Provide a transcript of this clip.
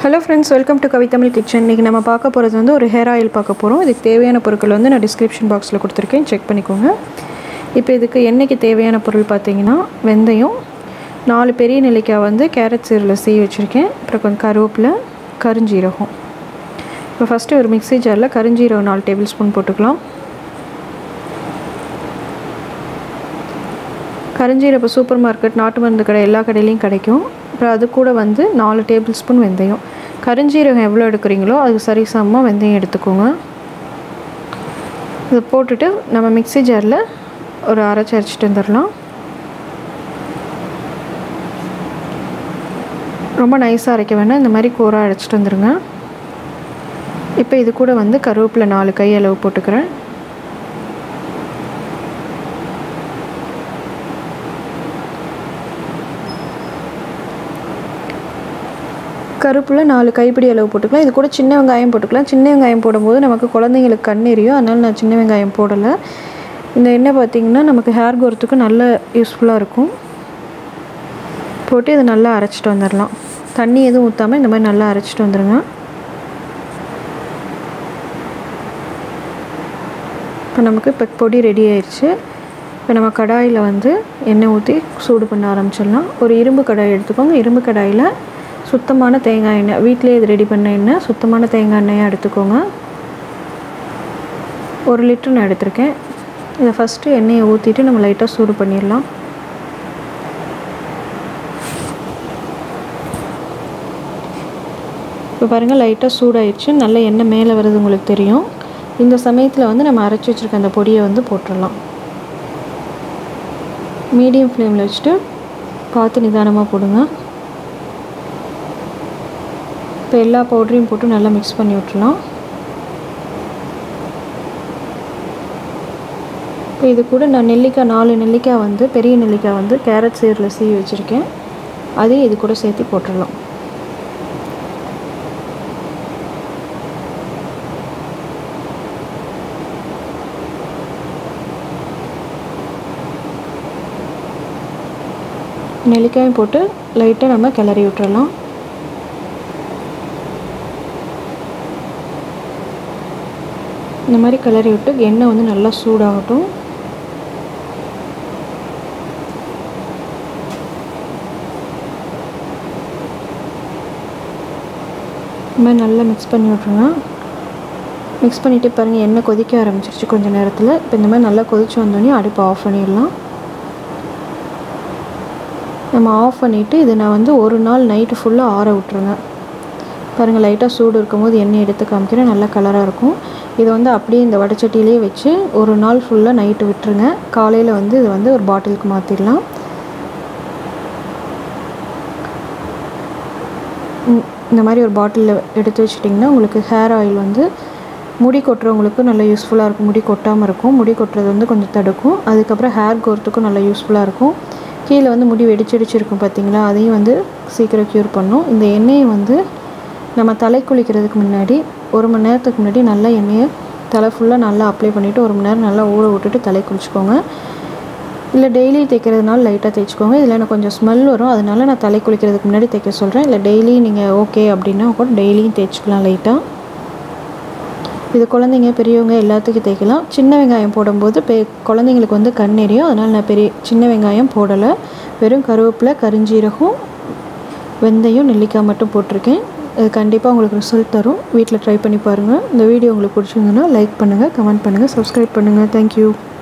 hello friends welcome to Kavithamizh kitchen இன்றைக்கி நம்ம பார்க்க போகிறது வந்து ஒரு ஹேர் ஆயில் பார்க்க போகிறோம் இதுக்கு தேவையான பொருட்கள் வந்து நான் டிஸ்கிரிப்ஷன் பாக்ஸில் கொடுத்துருக்கேன் செக் பண்ணிக்கோங்க இப்போ இதுக்கு எண்ணெய்க்கு தேவையான பொருள் பார்த்தீங்கன்னா வெந்தயம் நாலு பெரிய நெல்லிக்காய் வந்து கேரட் சீரில் சீ வச்சுருக்கேன் அப்புறம் கொஞ்சம் கருவேப்பிலை கருஞ்சீரகம் இப்போ ஃபஸ்ட்டு ஒரு மிக்ஸி ஜாரில் கருஞ்சீரகம் நாலு டேபிள் ஸ்பூன் போட்டுக்கலாம் கருஞ்சீரகம் இப்போ சூப்பர் மார்க்கெட் நாட்டு மருந்து கடை எல்லா கடையிலையும் கிடைக்கும் அப்புறம் அது கூட வந்து நாலு டேபிள் ஸ்பூன் வெந்தயம் கருஞ்சீரகம் எவ்வளோ எடுக்கிறீங்களோ அதுக்கு சரிசமமாக வெந்தயம் எடுத்துக்கோங்க இதை போட்டுட்டு நம்ம மிக்ஸி ஜாரில் ஒரு அரைச்சி அரைச்சிட்டு வந்துடலாம் ரொம்ப நைஸாக அரைக்க வேண்டாம் இந்த மாதிரி கூராக அரைச்சிட்டு வந்துடுங்க இப்போ இது கூட வந்து கருவேப்பிலை நாலு கை அளவு போட்டுக்கிறேன் கருப்பில் நாலு கைப்பிடி அளவு போட்டுக்கலாம் இது கூட சின்ன வெங்காயம் போட்டுக்கலாம் சின்ன வெங்காயம் போடும்போது நமக்கு குழந்தைங்களுக்கு கண் எரியும் அதனால் நான் சின்ன வெங்காயம் போடலை இந்த எண்ணெய் பார்த்திங்கன்னா நமக்கு ஹேர் கோரத்துக்கு நல்ல யூஸ்ஃபுல்லாக இருக்கும் போட்டு இதை நல்லா அரைச்சிட்டு வந்துடலாம் தண்ணி எதுவும் ஊற்றாமல் இந்த மாதிரி நல்லா அரைச்சிட்டு வந்துடுங்க இப்போ நமக்கு இப்போ பொடி ரெடி ஆயிடுச்சு இப்போ நம்ம கடாயில் வந்து எண்ணெய் ஊற்றி சூடு பண்ண ஆரம்பிச்சிடலாம் ஒரு இரும்பு கடாய் எடுத்துக்கோங்க இரும்பு கடாயில் சுத்தமான தேங்காய் எண்ணெய் வீட்டிலே இது ரெடி பண்ண எண்ணெய் சுத்தமான தேங்காய் எண்ணெயாக எடுத்துக்கோங்க ஒரு லிட்டர் நான் எடுத்திருக்கேன் இதை ஃபஸ்ட்டு எண்ணெயை ஊற்றிட்டு நம்ம லைட்டாக சூடு பண்ணிடலாம் இப்போ பாருங்கள் லைட்டாக சூடாயிடுச்சு நல்ல எண்ணெய் மேலே வருது உங்களுக்கு தெரியும் இந்த சமயத்தில் வந்து நம்ம அரைச்சி வச்சுருக்க அந்த பொடியை வந்து போட்டுடலாம் மீடியம் ஃப்ளேமில் வச்சுட்டு பார்த்து நிதானமாக போடுங்க இப்போ எல்லா பவுடரையும் போட்டு நல்லா மிக்ஸ் பண்ணி விட்டுலாம் இப்போ இது கூட நான் நெல்லிக்காய் நாலு நெல்லிக்காய் வந்து பெரிய நெல்லிக்காய் வந்து கேரட் சீரில் சீவி வச்சுருக்கேன் அதையும் இது கூட சேர்த்து போட்டுடலாம் நெல்லிக்காயும் போட்டு லைட்டாக நம்ம கிளறி விட்டுறலாம் இந்த மாதிரி கிளறி விட்டு எண்ணெய் வந்து நல்லா சூடாகட்டும் இந்த மாதிரி நல்லா மிக்ஸ் பண்ணி விட்ருங்க மிக்ஸ் பண்ணிவிட்டு பாருங்கள் எண்ணெய் கொதிக்க ஆரம்பிச்சிருச்சு கொஞ்சம் நேரத்தில் இப்போ இந்த மாதிரி நல்லா கொதிச்சு வந்தோடனே அடுப்பை ஆஃப் பண்ணிடலாம் நம்ம ஆஃப் பண்ணிவிட்டு இதை நான் வந்து ஒரு நாள் நைட்டு ஃபுல்லாக ஆற விட்ருங்க பாருங்கள் லைட்டாக சூடு இருக்கும்போது எண்ணெய் எடுத்து காமிக்கிறேன் நல்லா கலராக இருக்கும் இதை வந்து அப்படியே இந்த வடைச்சட்டியிலே வச்சு ஒரு நாள் ஃபுல்லாக நைட்டு விட்டுருங்க காலையில் வந்து இது வந்து ஒரு பாட்டிலுக்கு மாற்றிடலாம் இந்த மாதிரி ஒரு பாட்டிலில் எடுத்து வச்சிட்டிங்கன்னா உங்களுக்கு ஹேர் ஆயில் வந்து முடி கொட்டுறவங்களுக்கு நல்லா யூஸ்ஃபுல்லாக இருக்கும் முடி கொட்டாமல் இருக்கும் முடி கொட்டுறது வந்து கொஞ்சம் தடுக்கும் அதுக்கப்புறம் ஹேர் கோர்த்துக்கும் நல்லா யூஸ்ஃபுல்லாக இருக்கும் கீழே வந்து முடி வெடிச்சடிச்சிருக்கும் பார்த்தீங்களா அதையும் வந்து சீக்கிரம் க்யூர் பண்ணும் இந்த எண்ணெயை வந்து நம்ம தலை குளிக்கிறதுக்கு முன்னாடி ஒரு மணி நேரத்துக்கு முன்னாடி நல்லா எண்ணெயை தலை ஃபுல்லாக நல்லா அப்ளை பண்ணிவிட்டு ஒரு மணி நேரம் நல்லா ஊற விட்டுட்டு தலை குளிச்சுக்கோங்க இல்லை டெய்லி தேய்க்கிறதுனால லைட்டாக தேய்ச்சிக்கோங்க இதில் எனக்கு கொஞ்சம் ஸ்மெல் வரும் அதனால நான் தலை குளிக்கிறதுக்கு முன்னாடி தேய்க்க சொல்கிறேன் இல்லை டெய்லி நீங்கள் ஓகே அப்படின்னா கூட டெய்லியும் தேய்ச்சிக்கலாம் லைட்டாக இது குழந்தைங்க பெரியவங்க எல்லாத்துக்கும் தேய்க்கலாம் சின்ன வெங்காயம் போடும்போது பெ குழந்தைங்களுக்கு வந்து கண் எரியும் அதனால் நான் பெரிய சின்ன வெங்காயம் போடலை வெறும் கருவேப்பிலை கரிஞ்சீரகம் வெந்தயம் நெல்லிக்காய் மட்டும் போட்டிருக்கேன் இது கண்டிப்பாக உங்களுக்கு ரிசல்ட் தரும் வீட்டில் ட்ரை பண்ணி பாருங்கள் இந்த வீடியோ உங்களுக்கு பிடிச்சிருந்ததுன்னா லைக் பண்ணுங்கள் கமெண்ட் பண்ணுங்கள் சப்ஸ்கிரைப் பண்ணுங்கள் தேங்க்யூ